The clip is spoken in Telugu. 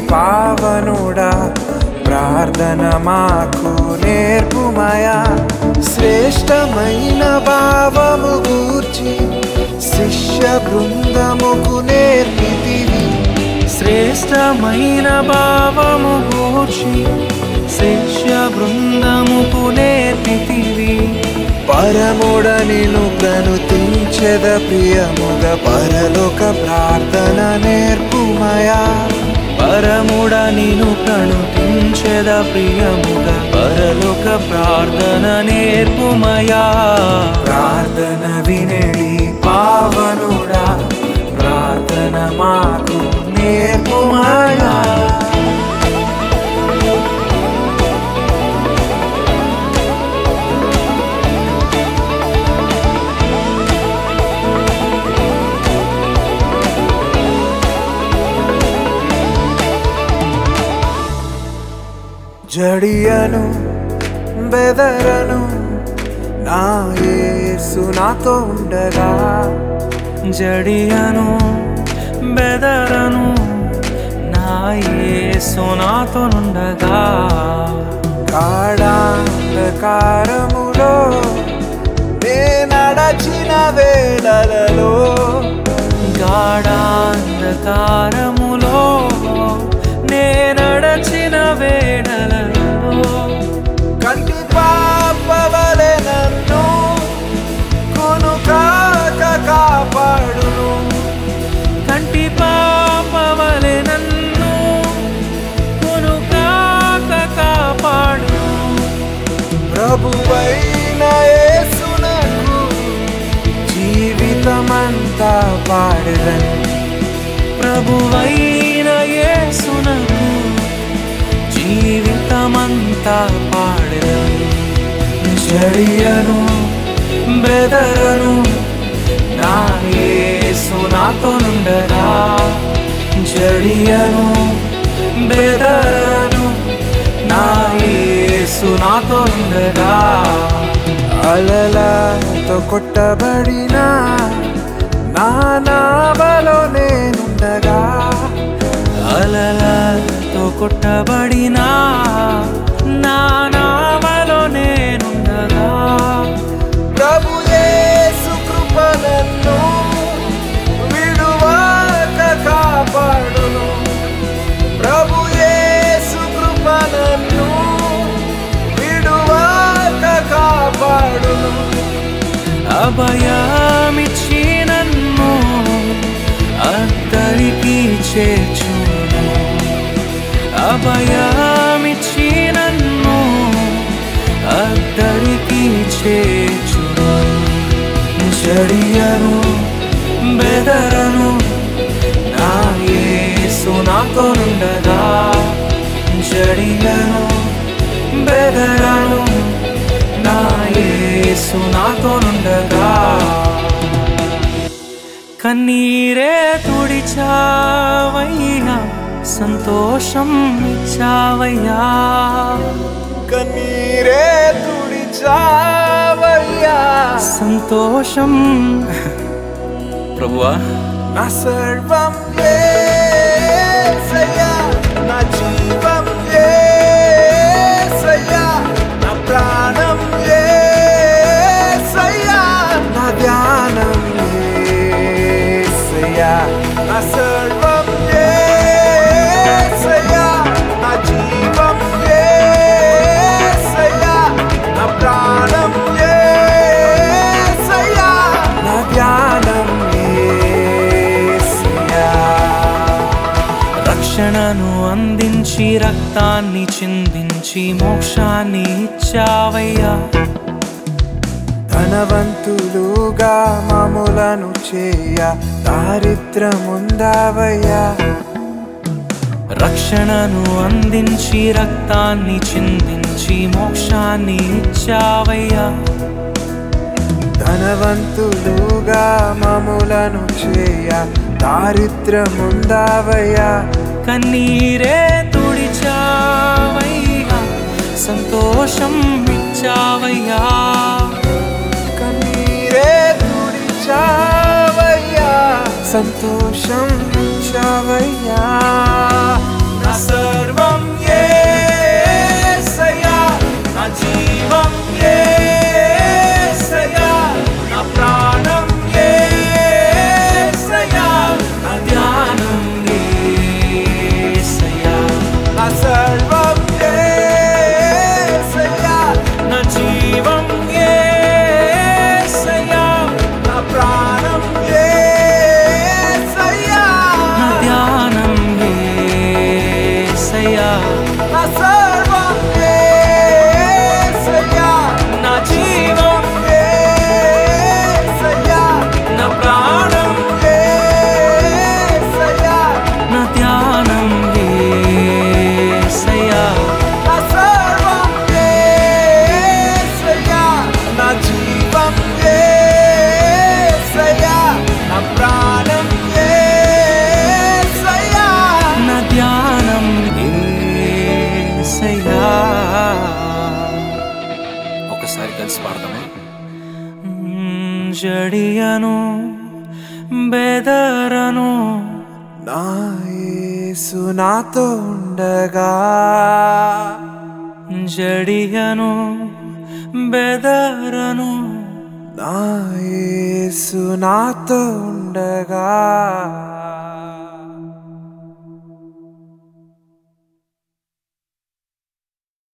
పావనుడా ప్రార్థన మాకు నేర్పుమయా శ్రేష్టమైన భావము గూర్చి శిష్య బృందముకు నేర్పితివి శ్రేష్టమైన భావము గూర్చి శిష్య బృందముకు నేర్పితివి పరముడనిను ప్రణుతించెద ప్రియముగ పరలోక ప్రార్థన నేర్పుమయా పరముడ నిను ప్రణుతించెద ప్రియముగ పరలోక ప్రార్థన నేర్పుమయా ప్రార్థన వినడి పావనుడా ప్రార్థన మాకు నేర్పుమయా జడియను బెదరను నా యేసు నాతో ఉండగా జడియను బెదరను నా యేసు నాతో నుండగా కాడాంధకారములో నే నడచిన వేళలలో గాఢాంధకారములో నే నడచిన వేడలలో కంటి పాపవలె నన్ను కొనుకాక కాపాడును కంటి పాపవలె నన్ను కొనుకాక కాపాడు ప్రభువైన యేసునకు జీవితమంతా పాడదని ప్రభువైన యేసునకు జీవితమంతా పాడెదను జడియను బెదరను నా యేసు నాతో నుండగా జడియను బెదరను నా యేసు నాతో నుండగా అలలతో కొట్టబడిన నా నావలో నేనుండగా అలలతో కొట్టబడిన నా నామలో నేనుండగా ప్రభు యేసు కృప నన్ను విడువాక కాపాడును ప్రభు యేసు కృప నన్ను విడువాక కాపాడును అభయమిచ్చి నన్ను అద్దరికి చేర్చును అభయమిచ్చి నన్ను అద్దరికి చేర్చును జడియను బెదరను నా యేసు నాతో నుండగా జడియను బెదరను నా యేసు నాతో నుండగా కన్నీరే తుడిచావయ్యా సంతోషం ఇచ్చావయ్యా కన్నీరే తుడిచావయ్యా సంతోషం ప్రభువా నా సర్వం యేసయ్యా నా జీవం యేసయ్యా నా ప్రాణం యేసయ్యా నా ధ్యానం యేసయ్యా నా సర్వం యేసయ్యా నా జీవం యేసయ్యా నా ప్రాణం యేసయ్యా నా ధ్యానం యేసయ్యా రక్షణను అందించి రక్తాన్ని చిందించి మోక్షాన్ని ఇచ్చావయ్యా ధనవంతులుగా మములను చేయ దారిద్రముందావయ్యా రక్షణను అందించి రక్తాన్ని చిందించి మోక్షాన్ని ఇచ్చావయ్యా ధనవంతులుగా మములను చేయ దారిద్రముందావయ్యా కన్నీరే తుడిచావయ్యా సంతోషం ఇచ్చావయ్యా కన్నీరే తుడిచావయ్యా సంతోషం ఇచ్చావయ్యా నా కలిసి పాడతామా మ్, జడియను బెదరను నా యేసు నాతో ఉండగా జడియను బెదరను నా యేసు నాతో ఉండగా